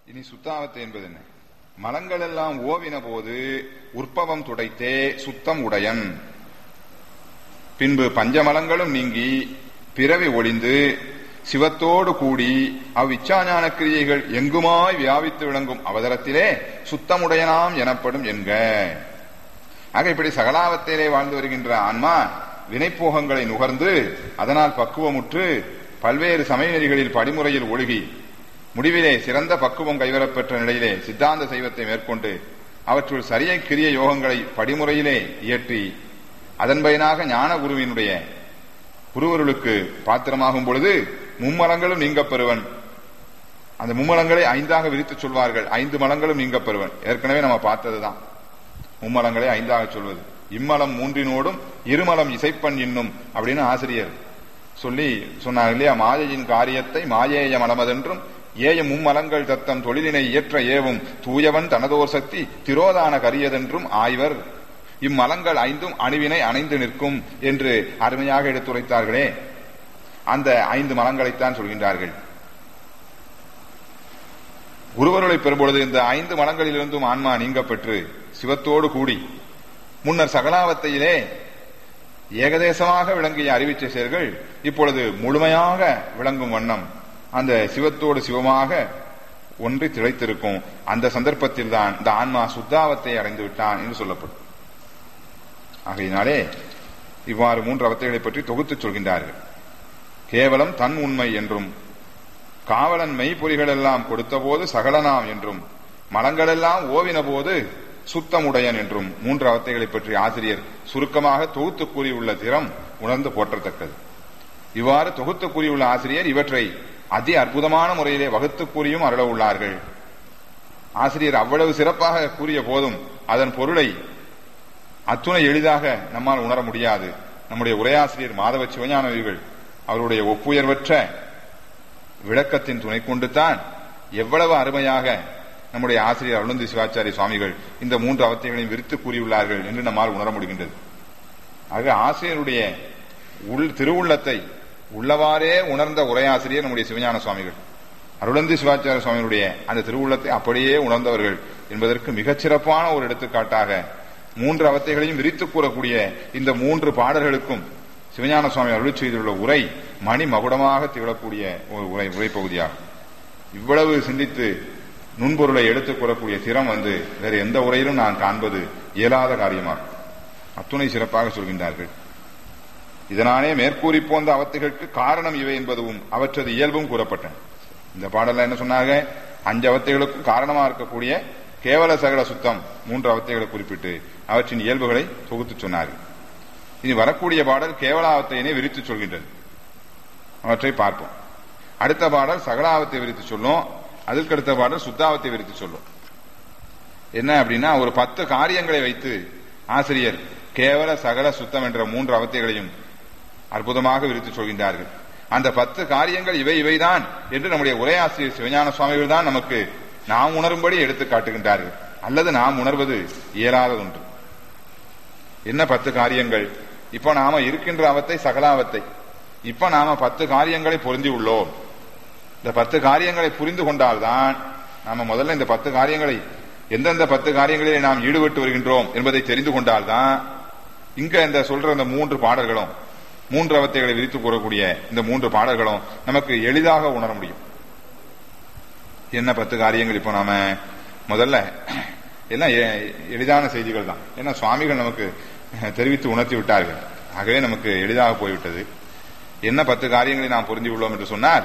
இனி சுத்தாவத்தை என்பது என்ன மலங்கள் எல்லாம் ஓவின போது உற்பவம் துடைத்தே சுத்தம் உடையன் பின்பு பஞ்சமலங்களும் நீங்கி பிறவி ஒளிந்து சிவத்தோடு கூடி அவ்விச்சாஞான கிரியைகள் எங்குமாய் வியாபித்து விளங்கும் அவதரத்திலே சுத்தமுடையனாம் எனப்படும் என்க ஆக இப்படி சகலாவத்திலே வாழ்ந்து வருகின்ற ஆன்மா வினைப்போகங்களை நுகர்ந்து அதனால் பக்குவமுற்று பல்வேறு சமயநெறிகளில் படிமுறையில் ஒழுகி முடிவிலே சிறந்த பக்குவம் கைவரப்பெற்ற நிலையிலே சித்தாந்த சைவத்தை மேற்கொண்டு அவற்றுள் சரிய கிரிய யோகங்களை படிமுறையிலே இயற்றி அதன் பயனாக ஞான குருவினுடைய குருவருளுக்கு பாத்திரமாகும் பொழுது மும்மலங்களும் நீங்கப் பெறுவன் அந்த மும்மலங்களை ஐந்தாக விரித்து சொல்வார்கள் ஐந்து மலங்களும் நீங்கப் பெறுவன் ஏற்கனவே நம்ம பார்த்ததுதான் மும்மலங்களை ஐந்தாக சொல்வது இம்மலம் மூன்றினோடும் இருமலம் இசைப்பன் இன்னும் அப்படின்னு ஆசிரியர் சொல்லி சொன்னார் இல்லையா மாயையின் காரியத்தை மாயேய மலமதென்றும் ஏய மும்மலங்கள் தத்தம் தொழிலினை இயற்ற ஏவும் தூயவன் தனதோர் சக்தி திரோதான கரியதென்றும் ஆய்வர் இம்மலங்கள் ஐந்தும் அணுவினை அணைந்து நிற்கும் என்று அருமையாக எடுத்துரைத்தார்களே அந்த ஐந்து மலங்களைத்தான் சொல்கின்றார்கள் குருவருளை பெறும்பொழுது இந்த ஐந்து மலங்களிலிருந்தும் ஆன்மா நீங்க பெற்று சிவத்தோடு கூடி முன்னர் சகலாவத்தையிலே ஏகதேசமாக விளங்கிய அறிவிச்சை செயல்கள் இப்பொழுது முழுமையாக விளங்கும் வண்ணம் அந்த சிவத்தோடு சிவமாக ஒன்றி திளைத்திருக்கும் அந்த சந்தர்ப்பத்தில் தான் இந்த ஆன்மா சுத்தாவத்தை அடைந்து விட்டான் என்று சொல்லப்படும் ஆகையினாலே இவ்வாறு மூன்று அவத்தைகளை பற்றி தொகுத்து சொல்கின்றார்கள் கேவலம் தன் உண்மை என்றும் காவலன் மெய்ப்பொறிகள் எல்லாம் கொடுத்தபோது சகலனாம் என்றும் மலங்களெல்லாம் ஓவின போது சுத்தமுடையன் என்றும் மூன்று அவத்தைகளை பற்றி ஆசிரியர் சுருக்கமாக தொகுத்து கூறியுள்ள திறம் உணர்ந்து போற்றத்தக்கது இவ்வாறு தொகுத்து கூறியுள்ள ஆசிரியர் இவற்றை அதி அற்புதமான முறையிலே வகுத்து கூறியும் அருள உள்ளார்கள் ஆசிரியர் அவ்வளவு சிறப்பாக கூறிய போதும் அதன் பொருளை அத்துணை எளிதாக நம்மால் உணர முடியாது நம்முடைய உரையாசிரியர் மாதவ சிவஞானவிகள் அவருடைய ஒப்புயர்வற்ற விளக்கத்தின் துணை கொண்டுதான் எவ்வளவு அருமையாக நம்முடைய ஆசிரியர் அருணந்தி சிவாச்சாரிய சுவாமிகள் இந்த மூன்று அவத்தைகளையும் விரித்து கூறியுள்ளார்கள் என்று நம்மால் உணர முடிகின்றது ஆக ஆசிரியருடைய உள் திருவுள்ளத்தை உள்ளவாறே உணர்ந்த உரையாசிரியர் நம்முடைய சிவஞான சுவாமிகள் அருளந்தி சிவாச்சாரிய சுவாமிகளுடைய அந்த திருவுள்ளத்தை அப்படியே உணர்ந்தவர்கள் என்பதற்கு மிகச் சிறப்பான ஒரு எடுத்துக்காட்டாக மூன்று அவத்தைகளையும் விரித்து கூறக்கூடிய இந்த மூன்று பாடல்களுக்கும் சிவஞான சுவாமி அருள் செய்துள்ள உரை மணி மகுடமாக திகழக்கூடிய ஒரு உரை உரை பகுதியாகும் இவ்வளவு சிந்தித்து நுண்பொருளை எடுத்துக் கூறக்கூடிய திறம் வந்து வேறு எந்த உரையிலும் நான் காண்பது இயலாத காரியமாகும் அத்துணை சிறப்பாக சொல்கின்றார்கள் இதனாலே மேற்கூறி போந்த அவத்தைகளுக்கு காரணம் இவை என்பதும் அவற்றது இயல்பும் கூறப்பட்டன இந்த பாடல்ல என்ன சொன்னாங்க அஞ்சு அவத்தைகளுக்கும் காரணமா இருக்கக்கூடிய கேவல சகல சுத்தம் மூன்று அவத்தைகளை குறிப்பிட்டு அவற்றின் இயல்புகளை தொகுத்து சொன்னார்கள் இனி வரக்கூடிய பாடல் கேவலாவத்தையினை விரித்து சொல்கின்றது அவற்றை பார்ப்போம் அடுத்த பாடல் சகலாவத்தை விரித்து சொல்லும் அதற்கு அடுத்த பாடல் சுத்தாவத்தை விரித்து சொல்லும் என்ன அப்படின்னா ஒரு பத்து காரியங்களை வைத்து ஆசிரியர் கேவல சகல சுத்தம் என்ற மூன்று அவத்தைகளையும் அற்புதமாக விரித்து சொல்கின்றார்கள் அந்த பத்து காரியங்கள் இவை இவைதான் என்று நம்முடைய உரையாசிரியர் சிவஞான சுவாமிகள் தான் நமக்கு நாம் உணரும்படி எடுத்து காட்டுகின்றார்கள் அல்லது நாம் உணர்வது இயலாத ஒன்று என்ன பத்து காரியங்கள் இப்ப நாம இருக்கின்ற அவத்தை சகலாவத்தை இப்ப நாம பத்து காரியங்களை பொருந்தி உள்ளோம் இந்த பத்து காரியங்களை புரிந்து கொண்டால்தான் நாம முதல்ல இந்த பத்து காரியங்களை எந்தெந்த பத்து காரியங்களிலே நாம் ஈடுபட்டு வருகின்றோம் என்பதை தெரிந்து கொண்டால்தான் இங்க இந்த சொல்ற இந்த மூன்று பாடல்களும் மூன்று அவத்தைகளை விரித்து கூறக்கூடிய இந்த மூன்று பாடல்களும் நமக்கு எளிதாக உணர முடியும் என்ன பத்து காரியங்கள் இப்போ நாம முதல்ல எல்லாம் எளிதான செய்திகள் தான் ஏன்னா சுவாமிகள் நமக்கு தெரிவித்து உணர்த்தி விட்டார்கள் ஆகவே நமக்கு எளிதாக போய்விட்டது என்ன பத்து காரியங்களை நாம் பொருந்தி உள்ளோம் என்று சொன்னால்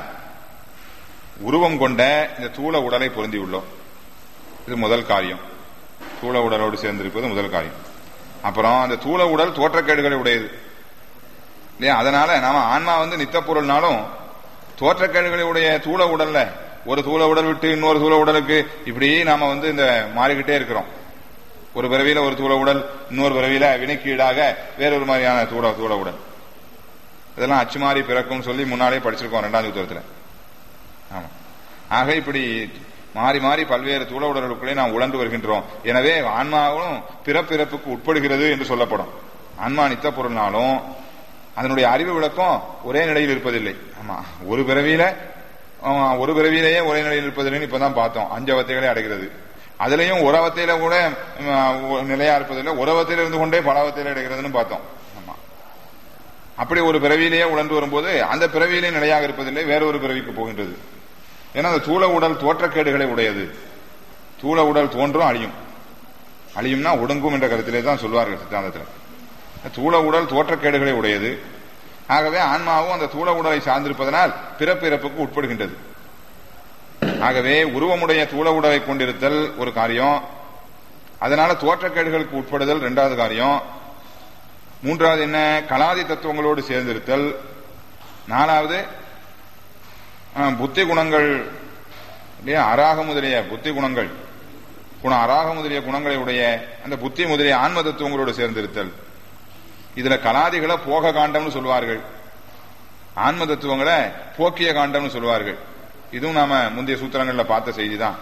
உருவம் கொண்ட இந்த தூள உடலை பொருந்தி உள்ளோம் இது முதல் காரியம் தூள உடலோடு சேர்ந்திருப்பது முதல் காரியம் அப்புறம் அந்த தூள உடல் தோற்றக்கேடுகளை உடையது இல்லையா அதனால நாம ஆன்மா வந்து நித்த பொருள்னாலும் தோற்றக்கேடுகளை உடைய தூள உடல்ல ஒரு தூள உடல் விட்டு இன்னொரு தூள உடலுக்கு இப்படி நாம வந்து இந்த மாறிக்கிட்டே இருக்கிறோம் ஒரு பிறவியில ஒரு தூள உடல் இன்னொரு பிறவியில வினைக்கீடாக வேறொரு மாதிரியான தூள தூள உடல் இதெல்லாம் அச்சு மாறி பிறக்கும் சொல்லி முன்னாலே படிச்சிருக்கோம் ரெண்டாம் யுத்தத்துல ஆமா ஆக இப்படி மாறி மாறி பல்வேறு தூள உடல்களுக்குள்ளே நாம் உழந்து வருகின்றோம் எனவே ஆன்மாவும் பிறப்பிறப்புக்கு உட்படுகிறது என்று சொல்லப்படும் ஆன்மா நித்த பொருள்னாலும் அதனுடைய அறிவு விளக்கம் ஒரே நிலையில் இருப்பதில்லை ஆமா ஒரு பிறவியில ஆஹ், ஒரு பிறவியிலேயே ஒரே நிலையில் இருப்பதில்லைன்னு இப்பதான் பார்த்தோம் அஞ்சு அவத்தைகளே அடைகிறது அதுலயும் ஒரு அவத்தையில கூட ஆஹ், ஒ- நிலையா இருப்பதில்லை ஒரு அவத்தையில இருந்து கொண்டே பல அவத்தையில அடைகிறதுன்னு பார்த்தோம் ஆமா அப்படி ஒரு பிறவியிலேயே உழன்று வரும்போது அந்த பிறவியிலே நிலையாக இருப்பதில்லை வேற ஒரு பிறவிக்கு போகின்றது ஏன்னா அந்த தூள உடல் தோற்றக்கேடுகளை உடையது தூள உடல் தோன்றும் அழியும் அழியும்னா ஒடுங்கும் என்ற கருத்திலே தான் சொல்வார்கள் சித்தாந்தத்தில் தூள உடல் தோற்றக்கேடுகளை உடையது ஆகவே ஆன்மாவும் அந்த தூள உடலை சார்ந்திருப்பதனால் பிறப்பிறப்புக்கு உட்படுகின்றது ஆகவே உருவமுடைய தூள உடலை கொண்டிருத்தல் ஒரு காரியம் அதனால தோற்றக்கேடுகளுக்கு உட்படுதல் இரண்டாவது காரியம் மூன்றாவது என்ன கலாதி தத்துவங்களோடு சேர்ந்திருத்தல் நாலாவது ஆஹ், புத்தி குணங்கள் இல்லையா அராக முதலிய புத்தி குணங்கள் குண அராக முதலிய குணங்களை உடைய அந்த புத்தி முதலிய ஆன்ம தத்துவங்களோடு சேர்ந்திருத்தல் இதுல கலாதிகளை போக காண்டம்னு சொல்வார்கள் ஆன்ம தத்துவங்களை போக்கிய காண்டம்னு சொல்வார்கள் இதுவும் நாம முந்தைய சூத்திரங்கள்ல பார்த்த செய்தி தான்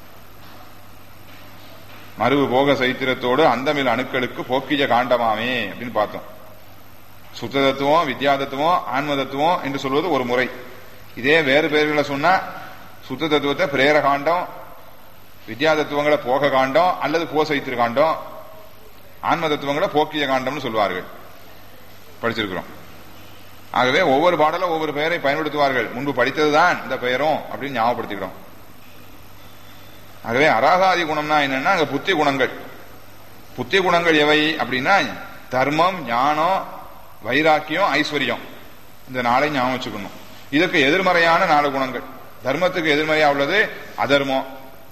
மறுவு போக சைத்திரத்தோடு அந்தமில் அணுக்களுக்கு போக்கிய காண்டமாமே அப்படின்னு பார்த்தோம் சுத்த தத்துவம் வித்யா தத்துவம் ஆன்ம தத்துவம் என்று சொல்வது ஒரு முறை இதே வேறு பெயர்களை சொன்னா சுத்த தத்துவத்தை பிரேர காண்டம் வித்யா தத்துவங்களை போக காண்டம் அல்லது போ சைத்திர காண்டம் ஆன்ம தத்துவங்களை போக்கிய காண்டம்னு சொல்வார்கள் படிச்சிருக்கிறோம் ஆகவே ஒவ்வொரு பாடலும் ஒவ்வொரு பெயரை பயன்படுத்துவார்கள் முன்பு படித்ததுதான் இந்த பெயரும் அப்படின்னு ஞாபகப்படுத்திக்கிறோம் ஆகவே அராகாதி குணம்னா என்னன்னா அங்க புத்தி குணங்கள் புத்தி குணங்கள் எவை அப்படின்னா தர்மம் ஞானம் வைராக்கியம் ஐஸ்வர்யம் இந்த நாளை ஞாபகம் வச்சுக்கணும் இதுக்கு எதிர்மறையான நாலு குணங்கள் தர்மத்துக்கு எதிர்மறையா உள்ளது அதர்மம்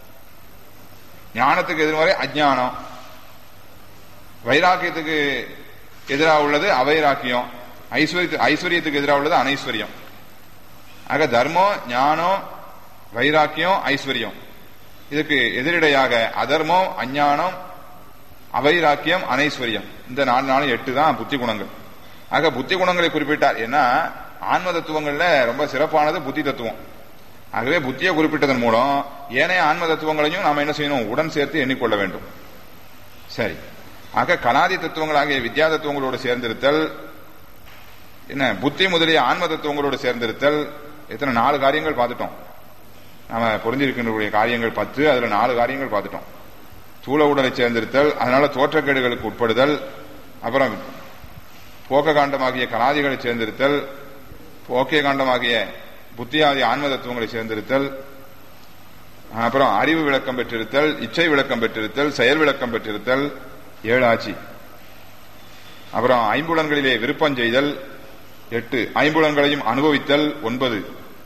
ஞானத்துக்கு எதிர்மறை அஜ்ஞானம் வைராக்கியத்துக்கு எதிராக உள்ளது அவைராக்கியம் ஐஸ்வர்யத்து ஐஸ்வர்யத்துக்கு எதிராக உள்ளது அனைஸ்வர்யம் ஆக தர்மம் ஞானம் வைராக்கியம் ஐஸ்வர்யம் இதுக்கு எதிரிடையாக அதர்மம் அஞ்ஞானம் அவைராக்கியம் அனைஸ்வர்யம் இந்த நாலு நாளும் எட்டு தான் புத்தி குணங்கள் ஆக புத்தி குணங்களை குறிப்பிட்டார் ஏன்னா ஆன்ம தத்துவங்கள்ல ரொம்ப சிறப்பானது புத்தி தத்துவம் ஆகவே புத்தியை குறிப்பிட்டதன் மூலம் ஏனைய ஆன்ம தத்துவங்களையும் நாம என்ன செய்யணும் உடன் சேர்த்து எண்ணிக்கொள்ள வேண்டும் சரி ஆக கலாதி தத்துவங்களாகிய வித்யா தத்துவங்களோடு சேர்ந்திருத்தல் என்ன புத்தி முதலிய ஆன்ம தத்துவங்களோடு சேர்ந்திருத்தல் எத்தனை நாலு காரியங்கள் பார்த்துட்டோம் நாம புரிஞ்சிருக்கின்ற காரியங்கள் பத்து அதுல நாலு காரியங்கள் பார்த்துட்டோம் சூழ உடலை சேர்ந்திருத்தல் அதனால தோற்றக்கேடுகளுக்கு உட்படுதல் அப்புறம் போக்க காண்டமாகிய கலாதிகளை சேர்ந்திருத்தல் போக்கிய காண்டமாகிய புத்தியாதி ஆன்ம தத்துவங்களை சேர்ந்திருத்தல் அப்புறம் அறிவு விளக்கம் பெற்றிருத்தல் இச்சை விளக்கம் பெற்றிருத்தல் செயல் விளக்கம் பெற்றிருத்தல் ஏழு ஆட்சி அப்புறம் ஐம்புலன்களிலே விருப்பம் செய்தல் எட்டு ஐம்புலன்களையும் அனுபவித்தல் ஒன்பது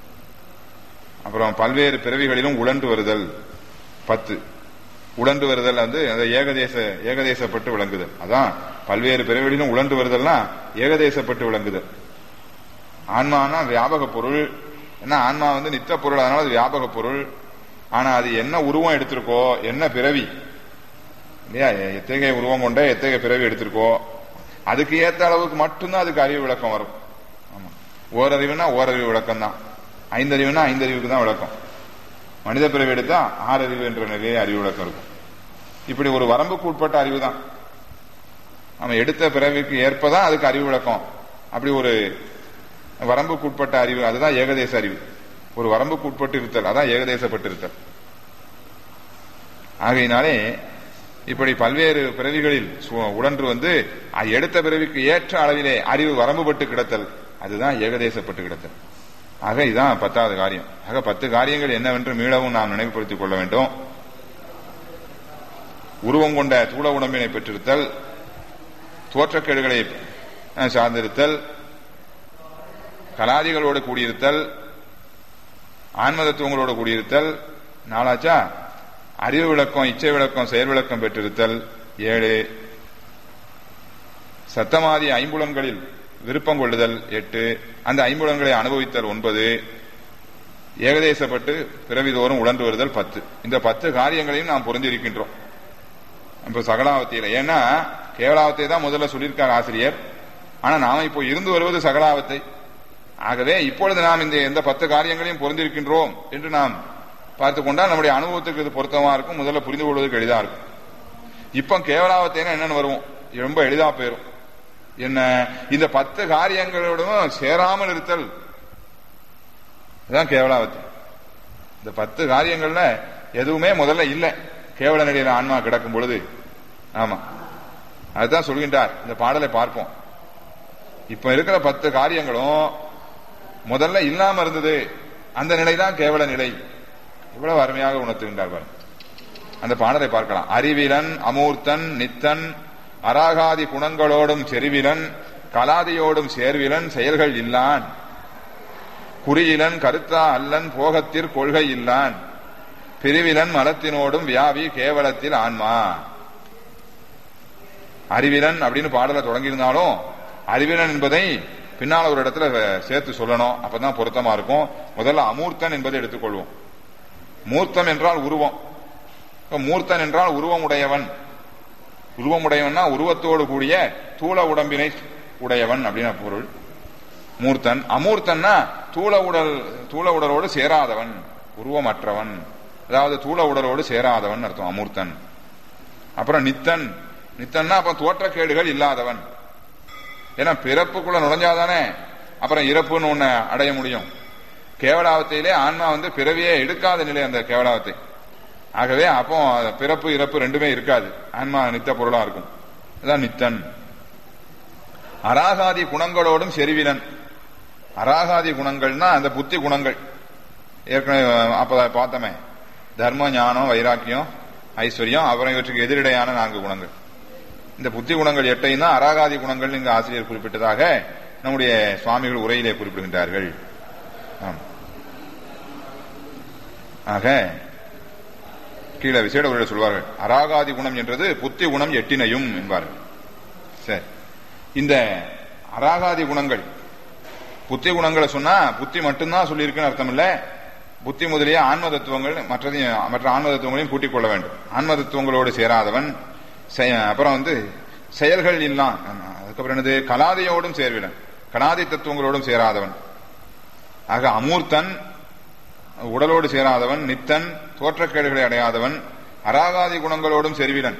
அப்புறம் பல்வேறு பிறவிகளிலும் உழன்று வருதல் பத்து உழன்று வருதல் வந்து அந்த ஏகதேச ஏகதேசப்பட்டு விளங்குதல் அதான் பல்வேறு பிறவிகளிலும் உழன்று வருதல்னா ஏகதேசப்பட்டு விளங்குதல் ஆன்மானா வியாபக பொருள் ஏன்னா ஆன்மா வந்து நித்த பொருள் அதனால அது வியாபக பொருள் ஆனா அது என்ன உருவம் எடுத்திருக்கோ என்ன பிறவி இல்லையா எத்தகைய உருவம் கொண்ட எத்தகைய பிறவி எடுத்திருக்கோ அதுக்கு ஏத்த அளவுக்கு மட்டும்தான் அதுக்கு அறிவு விளக்கம் வரும் ஆமா ஓரறிவுனா ஓரறிவு விளக்கம் தான் ஐந்தறிவுனா ஐந்தறிவுக்கு தான் விளக்கம் மனித பிறவி எடுத்தா ஆறறிவு என்ற நிலையே அறிவு விளக்கம் இருக்கும் இப்படி ஒரு வரம்புக்கு உட்பட்ட அறிவு தான் நம்ம எடுத்த பிறவிக்கு ஏற்பதான் அதுக்கு அறிவு விளக்கம் அப்படி ஒரு வரம்புக்கு உட்பட்ட அறிவு அதுதான் ஏகதேச அறிவு ஒரு வரம்புக்கு உட்பட்டு இருத்தல் அதான் ஏகதேசப்பட்டு இருத்தல் ஆகையினாலே இப்படி பல்வேறு பிறவிகளில் சு- உழன்று வந்து அது எடுத்த பிறவிக்கு ஏற்ற அளவிலே அறிவு வரம்புபட்டு கிடத்தல் அதுதான் ஏகதேசப்பட்டு கிடத்தல் ஆக இதுதான் பத்தாவது காரியம் ஆக பத்து காரியங்கள் என்னவென்று மீளவும் நாம் நினைவுபடுத்திக் கொள்ள வேண்டும் உருவம் கொண்ட தூள உடம்பினை பெற்றிருத்தல் தோற்றக்கேடுகளை அஹ், சார்ந்திருத்தல் கலாதிகளோடு கூடியிருத்தல் ஆன்மதத்துவங்களோடு கூடியிருத்தல் நாளாச்சா அறிவு விளக்கம் இச்சை விளக்கம் செயல் விளக்கம் பெற்றிருத்தல் ஏழு சத்தமாதி ஐம்புலன்களில் விருப்பம் கொள்ளுதல் எட்டு அந்த ஐம்புலன்களை அனுபவித்தல் ஒன்பது ஏகதேசப்பட்டு பிறவிதோறும் உழன்று வருதல் பத்து இந்த பத்து காரியங்களையும் நாம் புரிந்திருக்கின்றோம் இப்ப சகலாவத்தியில ஏன்னா கேவலாவத்தை தான் முதல்ல சொல்லியிருக்கார் ஆசிரியர் ஆனா நாம இப்போ இருந்து வருவது சகலாவத்தை ஆகவே இப்பொழுது நாம் இந்த எந்த பத்து காரியங்களையும் பொருந்திருக்கின்றோம் என்று நாம் பார்த்துக் கொண்டால் நம்முடைய அனுபவத்துக்கு இது பொருத்தமா இருக்கும் முதல்ல புரிந்து கொள்வதற்கு எளிதா இருக்கும் இப்போ கேவலாவத்தைனா என்னன்னு வருவோம் ரொம்ப எளிதா போயிரும் என்ன இந்த பத்து காரியங்களோடும் சேராமல் இருத்தல் இதுதான் கேவலாவத்தை இந்த பத்து காரியங்கள்ல எதுவுமே முதல்ல இல்ல கேவல நிலையில ஆன்மா கிடக்கும் பொழுது ஆமா அதுதான் சொல்கின்றார் இந்த பாடலை பார்ப்போம் இப்ப இருக்கிற பத்து காரியங்களும் முதல்ல இல்லாம இருந்தது அந்த நிலைதான் கேவல நிலை இவ்வளவு அருமையாக உணர்த்துகின்றார் பாருங்க. அந்த பாடலை பார்க்கலாம் அறிவிலன் அமூர்த்தன் நித்தன் அராகாதி குணங்களோடும் செறிவிலன் கலாதியோடும் சேர்விலன் செயல்கள் இல்லான் குறியிலன் கருத்தா அல்லன் போகத்திற் கொள்கை இல்லான் பிரிவிலன் மலத்தினோடும் வியாவி கேவலத்தில் ஆன்மா அறிவிலன் அப்படின்னு பாடல தொடங்கியிருந்தாலும் அறிவிலன் என்பதை பின்னால் ஒரு இடத்துல சேர்த்து சொல்லணும் அப்பதான் பொருத்தமா இருக்கும் முதல்ல அமூர்த்தன் என்பதை எடுத்துக்கொள்வோம் மூர்த்தம் என்றால் உருவம் இப்ப மூர்த்தன் என்றால் உருவம் உடையவன் உருவம் உடையவன்னா உருவத்தோடு கூடிய தூள உடம்பினை உடையவன் அப்படின்னு பொருள் மூர்த்தன் அமூர்த்தன்னா தூள உடல் தூள உடலோடு சேராதவன் உருவமற்றவன் அதாவது தூள உடலோடு சேராதவன் அர்த்தம் அமூர்த்தன் அப்புறம் நித்தன் நித்தன்னா அப்ப தோற்றக்கேடுகள் இல்லாதவன் ஏன்னா பிறப்புக்குள்ள நுழைஞ்சாதானே அப்புறம் இறப்புன்னு ஒண்ணு அடைய முடியும் கேவலாவத்தையிலே ஆன்மா வந்து பிறவியே எடுக்காத நிலை அந்த கேவலாவத்தை ஆகவே அப்போ பிறப்பு இறப்பு ரெண்டுமே இருக்காது ஆன்மா நித்த பொருளா இருக்கும் இதான் நித்தன் அராகாதி குணங்களோடும் செறிவிலன் அராகாதி குணங்கள்னா அந்த புத்தி குணங்கள் ஏற்கனவே அப்ப பார்த்தோமே தர்ம ஞானம் வைராக்கியம் ஐஸ்வர்யம் அப்புறம் இவற்றுக்கு எதிரிடையான நான்கு குணங்கள் இந்த புத்தி குணங்கள் எட்டையும் தான் அராகாதி குணங்கள் இங்கு ஆசிரியர் குறிப்பிட்டதாக நம்முடைய சுவாமிகள் உரையிலே குறிப்பிடுகின்றார்கள் ஆம். ஆக கீழே விசேட உரையில சொல்வார்கள் அராகாதி குணம் என்றது புத்தி குணம் எட்டினையும் என்பார்கள் சரி இந்த அராகாதி குணங்கள் புத்தி குணங்களை சொன்னா புத்தி மட்டும்தான் சொல்லியிருக்குன்னு அர்த்தம் இல்ல புத்தி முதலிய ஆன்ம தத்துவங்கள் மற்றதையும் மற்ற ஆன்ம தத்துவங்களையும் கூட்டிக் கொள்ள வேண்டும் ஆன்ம தத்துவங்களோடு சேராதவன் செய- அப்புறம் வந்து செயல்கள் இல்லான் அதுக்கப்புறம் என்னது கலாதையோடும் சேர்விலன் கலாதி தத்துவங்களோடும் சேராதவன் ஆக அமூர்த்தன் உடலோடு சேராதவன் நித்தன் தோற்றக்கேடுகளை அடையாதவன் அராகாதி குணங்களோடும் செருவிலன்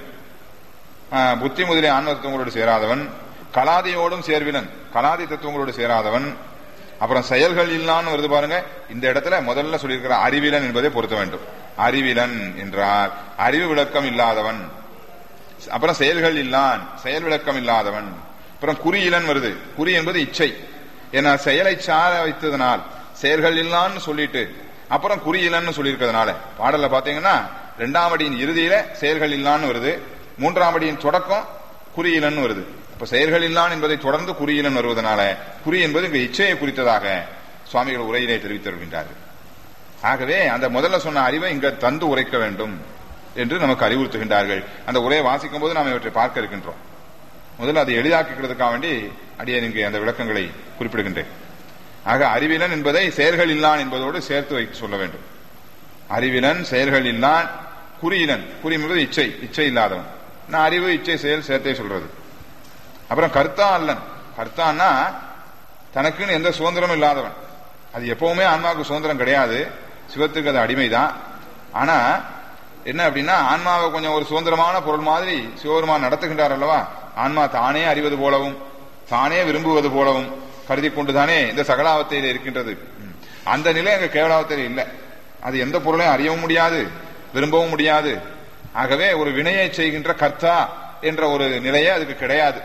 ஆஹ், புத்தி முதலிய ஆன்ம தத்துவங்களோடு சேராதவன் கலாதியோடும் சேர்விலன் கலாதி தத்துவங்களோடு சேராதவன் அப்புறம் செயல்கள் இல்லான்னு வருது பாருங்க இந்த இடத்துல முதல்ல சொல்லியிருக்கிற அறிவிலன் என்பதை பொருத்த வேண்டும் அறிவிலன் என்றால் அறிவு விளக்கம் இல்லாதவன் அப்புறம் செயல்கள் இல்லான் செயல் விளக்கம் இல்லாதவன் அப்புறம் குறியிலன் வருது குறி என்பது இச்சை ஏன்னா செயலை சார வைத்ததனால் செயல்கள் இல்லான்னு சொல்லிட்டு அப்புறம் குறியிலன்னு சொல்லியிருக்கிறதுனால பாடல்ல பாத்தீங்கன்னா இரண்டாம் அடியின் இறுதியில செயல்கள் இல்லான்னு வருது மூன்றாம் அடியின் தொடக்கம் குறியிலன்னு வருது அப்ப செயல்கள் இல்லான் என்பதை தொடர்ந்து குறியிலன் வருவதனால குறி என்பது இங்கு இச்சையை குறித்ததாக சுவாமிகள் உரையிலே தெரிவித்து வருகின்றார்கள் ஆகவே அந்த முதல்ல சொன்ன அறிவை இங்க தந்து உரைக்க வேண்டும் என்று நமக்கு அறிவுறுத்துகின்றார்கள் அந்த உரையை வாசிக்கும் போது நாம் இவற்றை பார்க்க இருக்கின்றோம் முதல்ல அதை எளிதாக்குகிறதுக்காக வேண்டி அடியே இங்கு அந்த விளக்கங்களை குறிப்பிடுகின்றேன் ஆக அறிவிலன் என்பதை செயல்கள் இல்லான் என்பதோடு சேர்த்து வைத்து சொல்ல வேண்டும் அறிவிலன் செயல்கள் இல்லான் குறியிலன் குறி என்பது இச்சை இச்சை இல்லாதவன் நான் அறிவு இச்சை செயல் சேர்த்தே சொல்றது அப்புறம் கர்த்தா அல்லன் கர்த்தான்னா தனக்குன்னு எந்த சுதந்திரமும் இல்லாதவன் அது எப்பவுமே ஆன்மாவுக்கு சுதந்திரம் கிடையாது சிவத்துக்கு அது அடிமைதான் ஆனா என்ன அப்படின்னா ஆன்மாவை கொஞ்சம் ஒரு சுதந்திரமான பொருள் மாதிரி சிவபெருமான் நடத்துகின்றார் அல்லவா ஆன்மா தானே அறிவது போலவும் தானே விரும்புவது போலவும் கருதி கொண்டுதானே இந்த சகலாவத்தையில் இருக்கின்றது ம். அந்த நிலை அங்க கேவலாவத்தையில் இல்லை அது எந்த பொருளையும் அறியவும் முடியாது விரும்பவும் முடியாது ஆகவே ஒரு வினையை செய்கின்ற கர்த்தா என்ற ஒரு நிலையே அதுக்கு கிடையாது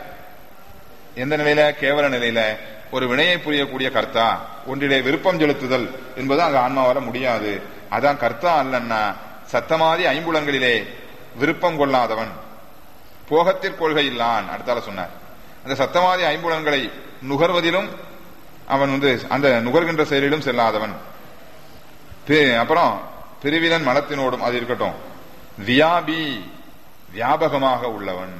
எந்த நிலையில கேவல நிலையில ஒரு வினையை புரியக்கூடிய கர்த்தா ஒன்றிலே விருப்பம் செலுத்துதல் என்பது அங்க ஆன்மாவால முடியாது அதான் கர்த்தா அல்லன்னா சத்தமாதி ஐம்புலங்களிலே விருப்பம் கொள்ளாதவன் போகத்திற் கொள்கை இல்லான் அடுத்தால சொன்னார் அந்த சத்தமாதி ஐம்புலன்களை நுகர்வதிலும் அவன் வந்து அந்த நுகர்கின்ற செயலிலும் செல்லாதவன் பி- அப்புறம் பிரிவிலன் மனத்தினோடும் அது இருக்கட்டும் வியாபி வியாபகமாக உள்ளவன்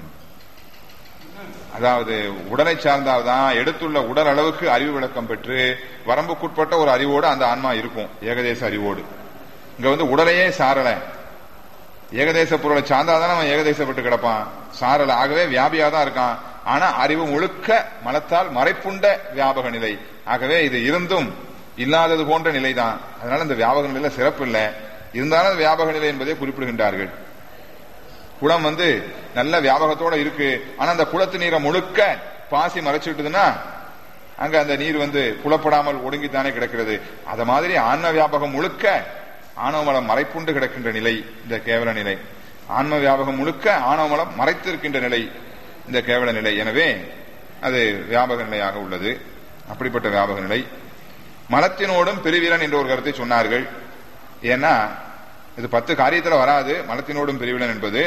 அதாவது உடலை சார்ந்தால்தான் எடுத்துள்ள உடல் அளவுக்கு அறிவு விளக்கம் பெற்று வரம்புக்குட்பட்ட ஒரு அறிவோடு அந்த ஆன்மா இருக்கும் ஏகதேச அறிவோடு இங்க வந்து உடலையே சாரல ஏகதேச பொருளை சார்ந்தாதான் அவன் ஏகதேசப்பட்டு கிடப்பான் சாரல ஆகவே வியாபியா தான் இருக்கான் ஆனா அறிவு முழுக்க மனத்தால் மறைப்புண்ட வியாபக நிலை ஆகவே இது இருந்தும் இல்லாதது போன்ற நிலைதான் அதனால இந்த வியாபக நிலையில சிறப்பு இல்லை இருந்தாலும் அது வியாபக நிலை என்பதை குறிப்பிடுகின்றார்கள் குளம் வந்து நல்ல வியாபகத்தோட இருக்கு ஆனா அந்த குளத்து நீரை முழுக்க பாசி மறைச்சுட்டுதுன்னா அங்க அந்த நீர் வந்து புலப்படாமல் ஒடுங்கித்தானே கிடக்கிறது அத மாதிரி ஆன்ம வியாபகம் முழுக்க ஆணவமலம் மறைப்புண்டு கிடக்கின்ற நிலை இந்த கேவல நிலை ஆன்ம வியாபகம் முழுக்க ஆணவமலம் மறைத்து இருக்கின்ற நிலை இந்த கேவல நிலை எனவே அது வியாபக நிலையாக உள்ளது அப்படிப்பட்ட வியாபக நிலை மலத்தினோடும் பிரிவிலன் என்ற ஒரு கருத்தை சொன்னார்கள் ஏன்னா இது பத்து காரியத்துல வராது மலத்தினோடும் பிரிவிலன் என்பது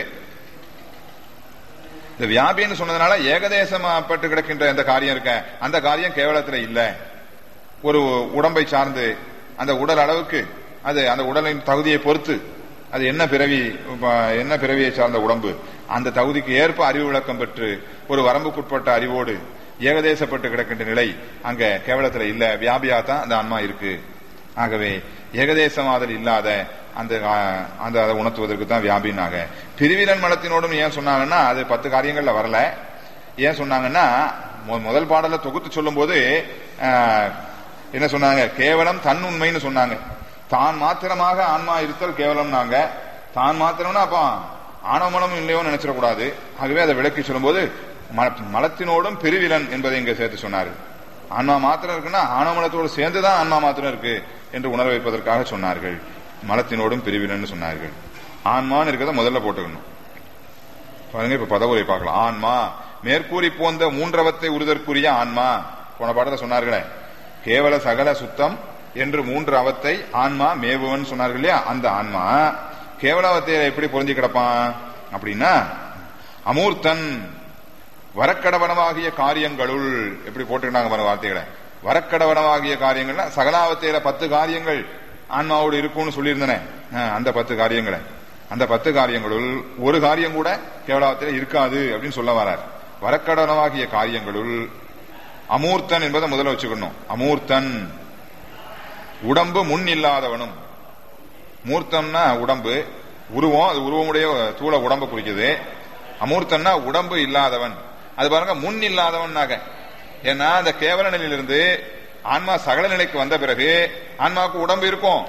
இந்த வியாபின்னு சொன்னதுனால ஏகதேசமாப்பட்டு கிடக்கின்ற இந்த காரியம் இருக்க அந்த காரியம் கேவலத்துல இல்ல ஒரு உடம்பை சார்ந்து அந்த உடல் அளவுக்கு அது அந்த உடலின் தகுதியை பொறுத்து அது என்ன பிறவி ப- என்ன பிறவியை சார்ந்த உடம்பு அந்த தகுதிக்கு ஏற்ப அறிவு விளக்கம் பெற்று ஒரு வரம்புக்குட்பட்ட அறிவோடு ஏகதேசப்பட்டு கிடக்கின்ற நிலை அங்க கேவலத்துல இல்ல வியாபியா தான் அந்த ஆன்மா இருக்கு ஆகவே ஏகதேசமாதல் இல்லாத அந்த ஆ, அந்த அதை உணர்த்துவதற்கு தான் வியாபினாக பிரிவிலன் மலத்தினோடும் ஏன் சொன்னாங்கன்னா அது பத்து காரியங்கள்ல வரல ஏன் சொன்னாங்கன்னா மு- முதல் பாடல தொகுத்து சொல்லும் போது என்ன சொன்னாங்க கேவலம் தன் உண்மைன்னு சொன்னாங்க தான் மாத்திரமாக ஆன்மா இருத்தல் கேவலம்னாங்க தான் மாத்திரம்னா அப்ப ஆணவமலம் இல்லையோன்னு நினைச்சிடக்கூடாது ஆகவே அதை விளக்கி சொல்லும்போது மல- மலத்தினோடும் பெருவிலன் என்பதை இங்க சேர்த்து சொன்னாரு ஆன்மா மாத்திரம் இருக்குன்னா ஆணவமலத்தோடு சேர்ந்துதான் ஆன்மா மாத்திரம் இருக்கு என்று உணர வைப்பதற்காக சொன்னார்கள் மலத்தினோடும் பிரிவிலன்னு சொன்னார்கள் ஆன்மான்னு இருக்கிறத முதல்ல போட்டுக்கணும் பாருங்க இப்ப பதவுரை பார்க்கலாம் ஆன்மா மேற்கூறி போந்த மூன்றவத்தை உறுதற்குரிய ஆன்மா போன பாடத்தை சொன்னார்களே கேவல சகல சுத்தம் என்று மூன்று அவத்தை ஆன்மா மேவுவன் சொன்னார்கள் இல்லையா அந்த ஆன்மா கேவலாவத்தையில எப்படி பொருந்தி கிடப்பான் அப்படின்னா அமூர்த்தன் வரக்கடவனமாகிய காரியங்களுள் எப்படி போட்டுக்கிட்டாங்க பாருங்க வார்த்தைகளை வரக்கடவனமாகிய காரியங்கள்னா சகலாவத்தையில பத்து காரியங்கள் ஆன்மாவோடு இருக்கும்னு சொல்லியிருந்தனே அஹ், அந்த பத்து காரியங்களை அந்த பத்து காரியங்களுள் ஒரு காரியம் கூட கேவலாவத்தில இருக்காது அப்படின்னு சொல்ல வரார் வரக்கடவனமாகிய காரியங்களுள் அமூர்த்தன் என்பதை முதல்ல வச்சுக்கணும் அமூர்த்தன் உடம்பு முன் இல்லாதவனும் மூர்த்தம்னா உடம்பு உருவம் அது உருவமுடைய தூள உடம்பு குறிக்குது அமூர்த்தம்னா உடம்பு இல்லாதவன் அது பாருங்க முன் இல்லாதவன்னாக ஏன்னா அந்த கேவல நிலையிலிருந்து ஆன்மா சகல நிலைக்கு வந்த பிறகு ஆன்மாவுக்கு உடம்பு இருக்கும்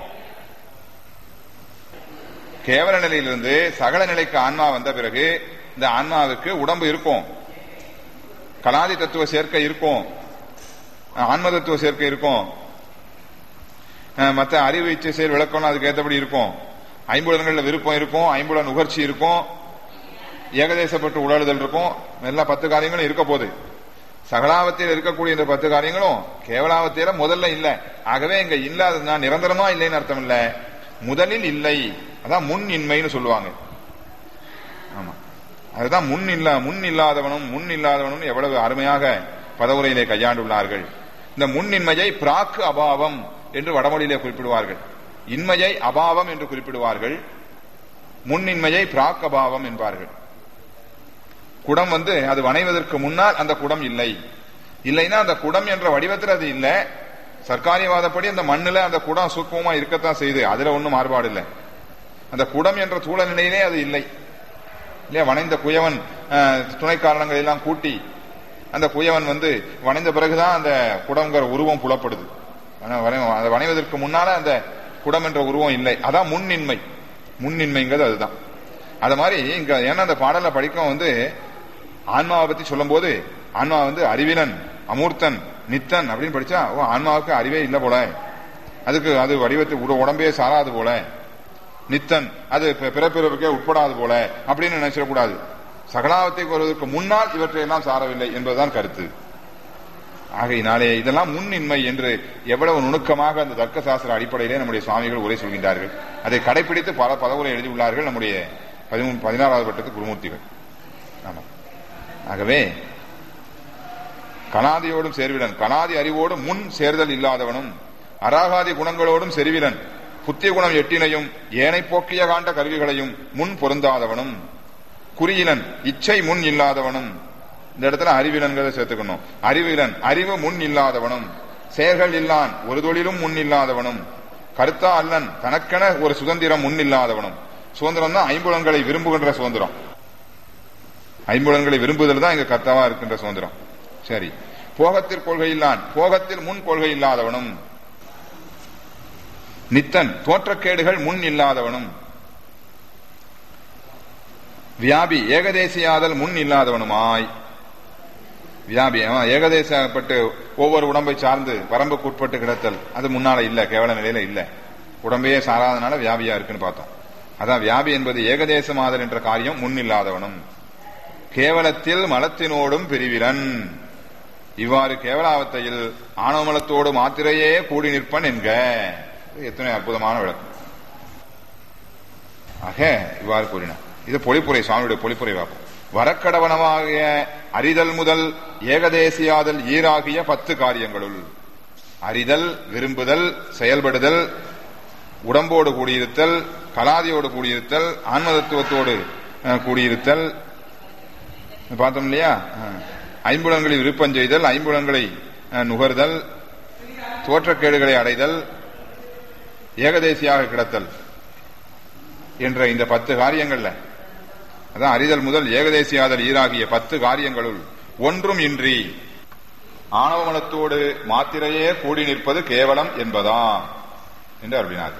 கேவல நிலையிலிருந்து சகல நிலைக்கு ஆன்மா வந்த பிறகு இந்த ஆன்மாவுக்கு உடம்பு இருக்கும் கலாதி தத்துவ சேர்க்கை இருக்கும் ஆன்ம தத்துவ சேர்க்கை இருக்கும் அஹ் மத்த அறிவு இச்சை செயல் விளக்கம்லாம் அதுக்கு ஏற்றபடி இருக்கும் ஐம்புலன்கள்ல விருப்பம் இருக்கும் ஐம்புலன் நுகர்ச்சி இருக்கும் ஏகதேசப்பட்டு உடலுதல் இருக்கும் எல்லா பத்து காரியங்களும் இருக்க போகுது சகலாவத்தில் இருக்கக்கூடிய இந்த பத்து காரியங்களும் கேவலாவத்தில முதல்ல இல்ல ஆகவே இங்க இல்லாததுனா நிரந்தரமா இல்லைன்னு அர்த்தம் இல்ல முதலில் இல்லை அதான் முன் இன்மைன்னு சொல்லுவாங்க ஆமா அதுதான் முன் இல்ல முன் இல்லாதவனும் முன் இல்லாதவனும் எவ்வளவு அருமையாக பதவுரையிலே கையாண்டுள்ளார்கள் இந்த முன்னின்மையை பிராக்கு அபாவம் என்று வடமொழியிலே குறிப்பிடுவார்கள் இன்மையை அபாவம் என்று குறிப்பிடுவார்கள் முன்னின்மையை பிராக் அபாவம் என்பார்கள் குடம் வந்து அது வணைவதற்கு முன்னால் அந்த குடம் இல்லை இல்லைன்னா அந்த குடம் என்ற வடிவத்தில் அது இல்ல சர்க்காரியவாதப்படி அந்த மண்ணுல அந்த குடம் சூக்குமமா இருக்கத்தான் செய்யுது அதுல ஒண்ணும் மாறுபாடு இல்லை அந்த குடம் என்ற தூள நிலையிலே அது இல்லை இல்லையா வணைந்த குயவன் அஹ், துணை காரணங்கள் எல்லாம் கூட்டி அந்த குயவன் வந்து வணைந்த பிறகுதான் அந்த குடங்கிற உருவம் புலப்படுது ஆனா வனை- அதை வணைவதற்கு முன்னால அந்த குடம் என்ற உருவம் இல்லை அதான் முன்னின்மை முன்னின்மைங்கிறது அதுதான் அது மாதிரி இங்க ஏன்னா அந்த பாடல படிக்கும் வந்து ஆன்மாவை பத்தி சொல்லும்போது ஆன்மா வந்து அறிவிலன் அமூர்த்தன் நித்தன் அப்படின்னு படிச்சா ஓ ஆன்மாவுக்கு அறிவே இல்லை போல அதுக்கு அது வடிவத்தை உட- உடம்பே சாராது போல நித்தன் அது பி- பிறப்பிறப்புக்கே உட்படாது போல அப்படின்னு நினைச்சிடக்கூடாது சகலாவத்தை வருவதற்கு முன்னால் இவற்றையெல்லாம் சாரவில்லை என்பதுதான் கருத்து ஆகையினாலே இதெல்லாம் முன்னின்மை என்று எவ்வளவு நுணுக்கமாக அந்த தர்க்க சாஸ்திர அடிப்படையிலே நம்முடைய சுவாமிகள் உரை சொல்கின்றார்கள் அதை கடைபிடித்து பல பதவுரை எழுதியுள்ளார்கள் நம்முடைய பதிமூணு பதினாறாவது பட்டத்து குருமூர்த்திகள் ஆமா ஆகவே கலாதியோடும் சேர்விலன் கலாதி அறிவோடும் முன் சேர்தல் இல்லாதவனும் அராகாதி குணங்களோடும் செறிவிலன் புத்திய குணம் எட்டினையும் ஏனை போக்கிய காண்ட கருவிகளையும் முன் பொருந்தாதவனும் குறியிலன் இச்சை முன் இல்லாதவனும் இந்த இடத்துல அறிவிலன்கிறத சேர்த்துக்கணும் அறிவிலன் அறிவு முன் இல்லாதவனும் செயல்கள் இல்லான் ஒரு தொழிலும் முன் இல்லாதவனும் கருத்தா அல்லன் தனக்கென ஒரு சுதந்திரம் முன் இல்லாதவனும் சுதந்திரம் தான் ஐம்புலன்களை விரும்புகின்ற சுதந்திரம் ஐம்புலன்களை விரும்புதல் தான் இங்க கர்த்தாவா இருக்கின்ற சுதந்திரம் சரி போகத்தில் கொள்கை இல்லான் போகத்தில் முன் கொள்கை இல்லாதவனும் நித்தன் தோற்றக்கேடுகள் முன் இல்லாதவனும் வியாபி ஏகதேசியாதல் முன் இல்லாதவனுமாய் வியாபி அவன் ஏகதேசப்பட்டு ஒவ்வொரு உடம்பை சார்ந்து வரம்புக்கு உட்பட்டு கிடத்தல் அது முன்னால இல்ல கேவல நிலையில இல்ல உடம்பையே சாராதனால வியாபியா இருக்குன்னு பார்த்தோம் அதான் வியாபி என்பது ஏகதேசமாதல் என்ற காரியம் முன்னில்லாதவனும் கேவலத்தில் மலத்தினோடும் பிரிவிலன் இவ்வாறு கேவலாவத்தையில் ஆணவமலத்தோடு மாத்திரையே கூடி நிற்பன் என்க எத்தனை அற்புதமான விளக்கம் ஆக இவ்வாறு கூறினார் இது பொழிப்புரை சுவாமியுடைய பொழிப்புரை வாக்கும் வரக்கடவனமாகிய அறிதல் முதல் ஏகதேசியாதல் ஈராகிய பத்து காரியங்களுள் அறிதல் விரும்புதல் செயல்படுதல் உடம்போடு கூடியிருத்தல் கலாதியோடு கூடியிருத்தல் ஆன்மதத்துவத்தோடு அஹ், கூடியிருத்தல் பார்த்தோம் இல்லையா அஹ், ஐம்புலன்களில் விருப்பம் செய்தல் ஐம்புலன்களை அஹ், நுகர்தல் தோற்றக்கேடுகளை அடைதல் ஏகதேசியாக கிடத்தல் என்ற இந்த பத்து காரியங்கள்ல அதான் அறிதல் முதல் ஏகதேசியாதல் ஈராகிய பத்து காரியங்களுள் ஒன்றும் இன்றி ஆணவமலத்தோடு மாத்திரையே கூடி நிற்பது கேவலம் என்பதா என்று அருளினார்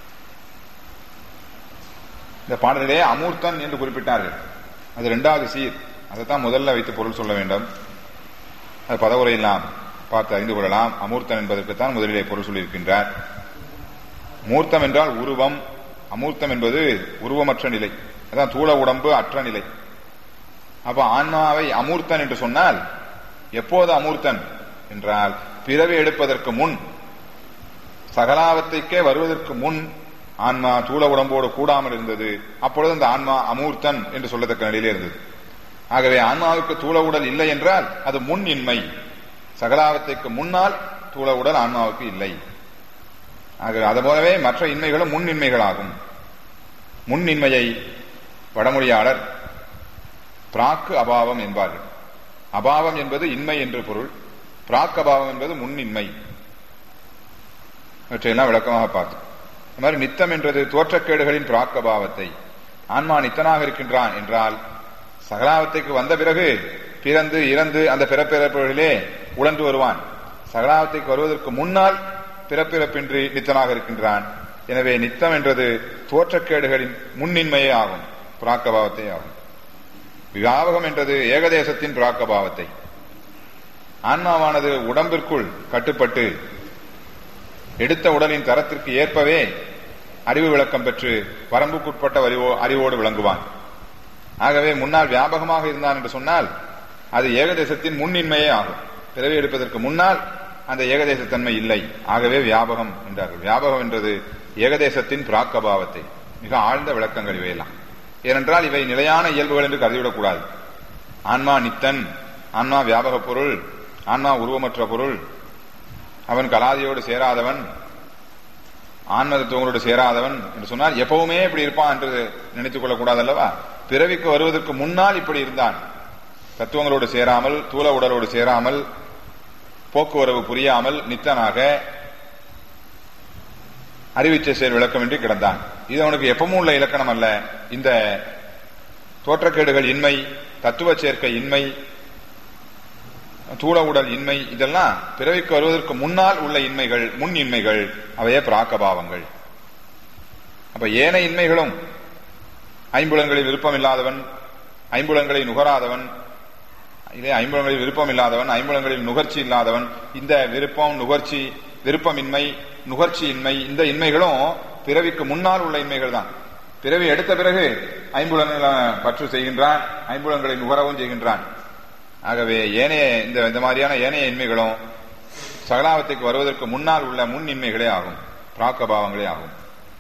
இந்த பாடலிலே அமூர்த்தன் என்று குறிப்பிட்டார்கள் அது இரண்டாவது சீர் அதைத்தான் முதல்ல வைத்து பொருள் சொல்ல வேண்டும் அது பதவுரையெல்லாம் பார்த்து அறிந்து கொள்ளலாம் அமூர்த்தன் என்பதற்குத்தான் முதலிலே பொருள் சொல்லியிருக்கின்றார் மூர்த்தம் என்றால் உருவம் அமூர்த்தம் என்பது உருவமற்ற நிலை அதான் தூள உடம்பு அற்ற நிலை அப்ப ஆன்மாவை அமூர்த்தன் என்று சொன்னால் எப்போது அமூர்த்தன் என்றால் பிறவி எடுப்பதற்கு முன் சகலாவத்தைக்கே வருவதற்கு முன் ஆன்மா தூள உடம்போடு கூடாமல் இருந்தது அப்பொழுது அந்த ஆன்மா அமூர்த்தன் என்று சொல்லத்தக்க நிலையிலே இருந்தது ஆகவே ஆன்மாவுக்கு தூள உடல் இல்லை என்றால் அது முன் இன்மை சகலாவத்தைக்கு முன்னால் தூள உடல் ஆன்மாவுக்கு இல்லை ஆகவே அது போலவே மற்ற இன்மைகளும் முன்னின்மைகளாகும் முன்னின்மையை வடமொழியாளர் பிராக்கு அபாவம் என்பார்கள் அபாவம் என்பது இன்மை என்று பொருள் பிராக் அபாவம் என்பது முன்னின்மை இவற்றையெல்லாம் விளக்கமாக பார்த்தோம் இந்த மாதிரி நித்தம் என்றது தோற்றக்கேடுகளின் பிராக் அபாவத்தை ஆன்மா நித்தனாக இருக்கின்றான் என்றால் சகலாவத்தைக்கு வந்த பிறகு பிறந்து இறந்து அந்த பிறப்பிறப்புகளிலே உழன்று வருவான் சகலாவத்தைக்கு வருவதற்கு முன்னால் பிறப்பிறப்பின்றி நித்தனாக இருக்கின்றான் எனவே நித்தம் என்றது தோற்றக்கேடுகளின் முன்னின்மையே ஆகும் பிராக்கபாவத்தை ஆகும் வியாபகம் என்றது ஏகதேசத்தின் பிராக்கபாவத்தை ஆன்மாவானது உடம்பிற்குள் கட்டுப்பட்டு எடுத்த உடலின் தரத்திற்கு ஏற்பவே அறிவு விளக்கம் பெற்று வரம்புக்குட்பட்ட அறிவோ அறிவோடு விளங்குவான் ஆகவே முன்னால் வியாபகமாக இருந்தான் என்று சொன்னால் அது ஏகதேசத்தின் முன்னின்மையே ஆகும் பிறவி எடுப்பதற்கு முன்னால் அந்த ஏகதேசத்தன்மை இல்லை ஆகவே வியாபகம் என்றார்கள் வியாபகம் என்றது ஏகதேசத்தின் பிராக்கபாவத்தை மிக ஆழ்ந்த விளக்கங்கள் இவையெல்லாம் ஏனென்றால் இவை நிலையான இயல்புகள் என்று கருதிவிடக்கூடாது ஆன்மா நித்தன் ஆன்மா வியாபக பொருள் ஆன்மா உருவமற்ற பொருள் அவன் கலாதியோடு சேராதவன் ஆன்மதத்துவங்களோடு சேராதவன் என்று சொன்னால் எப்பவுமே இப்படி இருப்பான் என்று நினைத்துக் கொள்ளக்கூடாது அல்லவா பிறவிக்கு வருவதற்கு முன்னால் இப்படி இருந்தான் தத்துவங்களோடு சேராமல் தூல உடலோடு சேராமல் போக்குவரவு புரியாமல் நித்தனாக அறிவிச்ச செயல் விளக்கமின்றி கிடந்தான் இது அவனுக்கு எப்பவும் உள்ள இலக்கணம் அல்ல இந்த தோற்றக்கேடுகள் இன்மை தத்துவ சேர்க்கை இன்மை தூள உடல் இன்மை இதெல்லாம் பிறவிக்கு வருவதற்கு முன்னால் உள்ள இன்மைகள் முன் இன்மைகள் அவையே பிராக்கபாவங்கள் அப்ப ஏன இன்மைகளும் ஐம்புலன்களில் விருப்பம் இல்லாதவன் ஐம்புலன்களை நுகராதவன் இதே ஐம்புலன்களில் விருப்பம் இல்லாதவன் ஐம்புலன்களில் நுகர்ச்சி இல்லாதவன் இந்த விருப்பம் நுகர்ச்சி விருப்பமின்மை நுகர்ச்சி இன்மை இந்த இன்மைகளும் பிறவிக்கு முன்னால் உள்ள இன்மைகள் தான் பிறவி எடுத்த பிறகு ஐம்புலன்களை பற்று செய்கின்றான் ஐம்புலன்களை நுகரவும் செய்கின்றான் ஆகவே ஏனைய இந்த இந்த மாதிரியான ஏனைய இன்மைகளும் சகலாவத்துக்கு வருவதற்கு முன்னால் உள்ள முன் இன்மைகளே ஆகும் பிராக்கபாவங்களே ஆகும்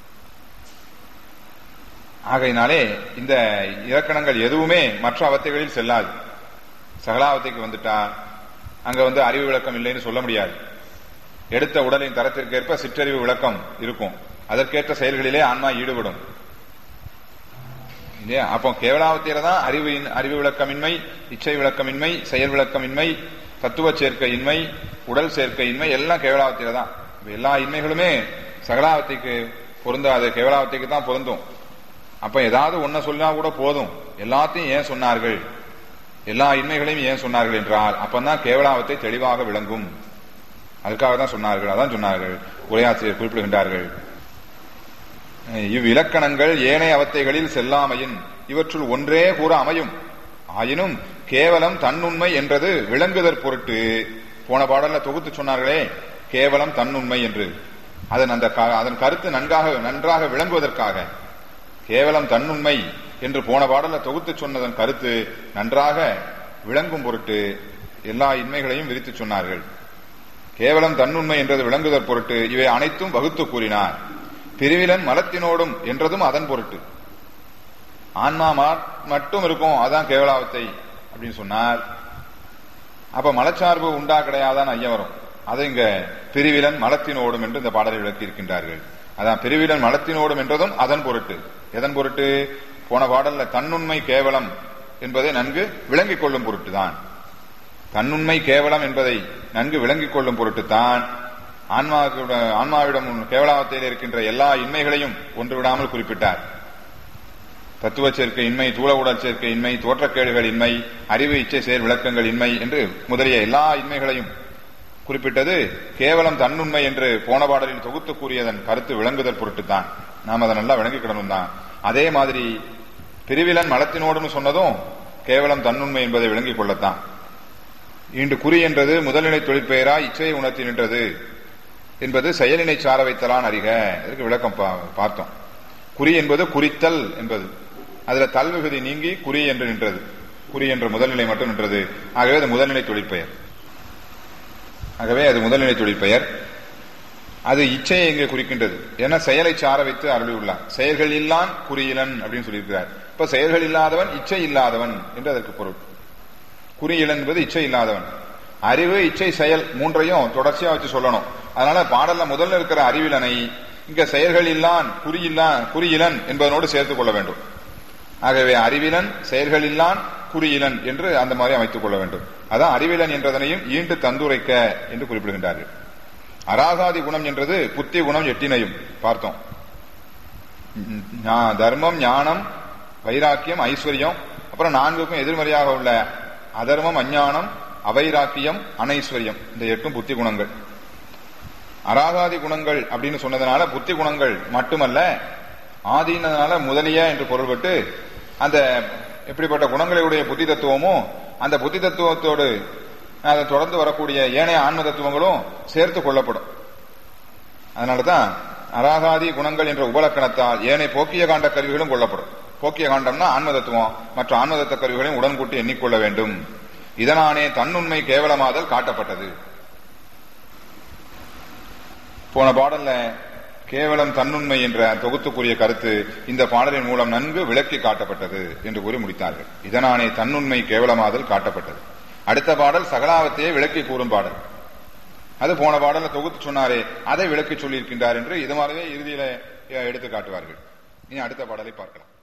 ஆகையினாலே இந்த இலக்கணங்கள் எதுவுமே மற்ற அவத்தைகளில் செல்லாது சகலாவத்தைக்கு வந்துட்டா அங்க வந்து அறிவு விளக்கம் இல்லைன்னு சொல்ல முடியாது எடுத்த உடலின் தரத்திற்கேற்ப சிற்றறிவு விளக்கம் இருக்கும் அதற்கேற்ற செயல்களிலே ஆன்மா ஈடுபடும் இல்லையா அப்போ கேவலாவத்தியில தான் அறிவின் அறிவு விளக்கமின்மை இச்சை விளக்கமின்மை செயல் விளக்கமின்மை தத்துவ சேர்க்கையின்மை உடல் சேர்க்கையின்மை எல்லாம் கேவலாவத்தியில தான் இப்ப எல்லா இன்மைகளுமே சகலாவத்திக்கு பொருந்தாது கேவலாவத்திக்கு தான் பொருந்தும் அப்ப ஏதாவது ஒன்ன சொன்னா கூட போதும் எல்லாத்தையும் ஏன் சொன்னார்கள் எல்லா இன்மைகளையும் ஏன் சொன்னார்கள் என்றால் அப்பதான் கேவலாவத்தை தெளிவாக விளங்கும் அதுக்காக தான் சொன்னார்கள் அதான் சொன்னார்கள் உரையாசிரியர் குறிப்பிடுகின்றார்கள் இவ்விலக்கணங்கள் ஏனைய அவத்தைகளில் செல்லாமையின் இவற்றுள் ஒன்றே கூற அமையும் ஆயினும் கேவலம் தன்னுண்மை என்றது விளங்குதற் பொருட்டு போன பாடல்ல தொகுத்து சொன்னார்களே கேவலம் தன்னுண்மை என்று அதன் அந்த க- அதன் கருத்து நன்காக நன்றாக விளங்குவதற்காக கேவலம் தன்னுண்மை என்று போன பாடல தொகுத்து சொன்னதன் கருத்து நன்றாக விளங்கும் பொருட்டு எல்லா இன்மைகளையும் விரித்து சொன்னார்கள் கேவலம் தன்னுண்மை என்றது விளங்குதற் பொருட்டு இவை அனைத்தும் வகுத்து கூறினார் பிரிவிலன் மலத்தினோடும் என்றதும் அதன் பொருட்டு ஆன்மா மா- மட்டும் இருக்கும் அதான் கேவலாவத்தை அப்படின்னு சொன்னார் அப்ப மலச்சார்பு உண்டா கிடையாதான் ஐயம் வரும் அதை இங்க பிரிவிலன் மலத்தினோடும் என்று இந்த பாடலை விளக்கி இருக்கின்றார்கள் அதான் பிரிவிலன் மலத்தினோடும் என்றதும் அதன் பொருட்டு எதன் பொருட்டு போன பாடல்ல தன்னுண்மை கேவலம் என்பதை நன்கு விளங்கிக் கொள்ளும் பொருட்டு தான் தன்னுண்மை கேவலம் என்பதை நன்கு விளங்கிக் கொள்ளும் பொருட்டு தான் ஆன்மாவிட ஆன்மாவிடம் கேவலாவத்தையில் இருக்கின்ற எல்லா இன்மைகளையும் ஒன்று விடாமல் குறிப்பிட்டார் தத்துவ சேர்க்கை இன்மை தூள உடல் சேர்க்கை இன்மை தோற்றக்கேடுகள் இன்மை அறிவு இச்சை செயல் விளக்கங்கள் இன்மை என்று முதலிய எல்லா இன்மைகளையும் குறிப்பிட்டது கேவலம் தன்னுண்மை என்று போன பாடலில் தொகுத்து கூறியதன் கருத்து விளங்குதல் பொருட்டுத்தான் நாம் அதை நல்லா விளங்கிக்கிடணும் தான் அதே மாதிரி பிரிவிலன் மலத்தினோடுன்னு சொன்னதும் கேவலம் தன்னுண்மை என்பதை விளங்கிக் கொள்ளத்தான் இன்று குறி என்றது முதல்நிலை தொழிற்பெயரா இச்சையை உணர்த்தி நின்றது என்பது செயலினை சார வைத்தலான் அறிக இதற்கு விளக்கம் பா- பார்த்தோம் குறி என்பது குறித்தல் என்பது அதுல தல்விகுதி நீங்கி குறி என்று நின்றது குறி என்ற முதல்நிலை மட்டும் நின்றது ஆகவே அது முதல்நிலை தொழிற்பெயர் ஆகவே அது முதல்நிலை தொழிற்பெயர் அது இச்சையை இங்கே குறிக்கின்றது ஏன்னா செயலை சார வைத்து அருளியுள்ளார் செயல்கள் இல்லான் குறியிலன் அப்படின்னு சொல்லியிருக்கிறார் இப்ப செயல்கள் இல்லாதவன் இச்சை இல்லாதவன் என்று அதற்கு பொருள் குறியிலன் என்பது இச்சை இல்லாதவன் அறிவு இச்சை செயல் மூன்றையும் தொடர்ச்சியா வச்சு சொல்லணும் அதனால பாடல்ல முதல்ல இருக்கிற அறிவிலனை இங்க செயல்கள் இல்லான் குறியில்லான் குறியிலன் என்பதனோடு சேர்த்துக் கொள்ள வேண்டும் ஆகவே அறிவிலன் செயல்கள் இல்லான் குறியிலன் என்று அந்த மாதிரி அமைத்துக் கொள்ள வேண்டும் அதான் அறிவிலன் என்றதனையும் ஈண்டு தந்துரைக்க என்று குறிப்பிடுகின்றார்கள் அராகாதி குணம் என்றது புத்தி குணம் எட்டினையும் பார்த்தோம் ஞ- ஞா- தர்மம் ஞானம் வைராக்கியம் ஐஸ்வர்யம் அப்புறம் நான்குக்கும் எதிர்மறையாக உள்ள அதர்மம் அஞ்ஞானம் அவைராக்கியம் அனைஸ்வர்யம் இந்த எட்டும் புத்தி குணங்கள் அராகாதி குணங்கள் அப்படின்னு சொன்னதுனால புத்தி குணங்கள் மட்டுமல்ல ஆதீனனால முதலிய என்று பொருள்பட்டு அந்த எப்படிப்பட்ட குணங்களை உடைய புத்தி தத்துவமும் அந்த புத்தி தத்துவத்தோடு அதை தொடர்ந்து வரக்கூடிய ஏனைய ஆன்ம தத்துவங்களும் சேர்த்து கொள்ளப்படும் அதனாலதான் அராகாதி குணங்கள் என்ற உபலக்கணத்தால் ஏனைய போக்கிய காண்ட கருவிகளும் கொள்ளப்படும் போக்கிய காண்டம்னா ஆன்ம தத்துவம் மற்ற ஆன்ம தத்துவ கருவிகளையும் உடன்கூட்டி எண்ணிக்கொள்ள வேண்டும் இதனானே தன்னுண்மை கேவலமாதல் காட்டப்பட்டது போன பாடல்ல கேவலம் தன்னுண்மை என்ற தொகுத்துக்குரிய கருத்து இந்த பாடலின் மூலம் நன்கு விளக்கி காட்டப்பட்டது என்று கூறி முடித்தார்கள் இதனானே தன்னுண்மை கேவலமாதல் காட்டப்பட்டது அடுத்த பாடல் சகலாவத்தையே விளக்கி கூறும் பாடல் அது போன பாடல்ல தொகுத்து சொன்னாரே அதை விளக்கி சொல்லியிருக்கின்றார் என்று இது மாதிரியே இறுதியில அஹ், எடுத்து காட்டுவார்கள் இனி அடுத்த பாடலை பார்க்கலாம்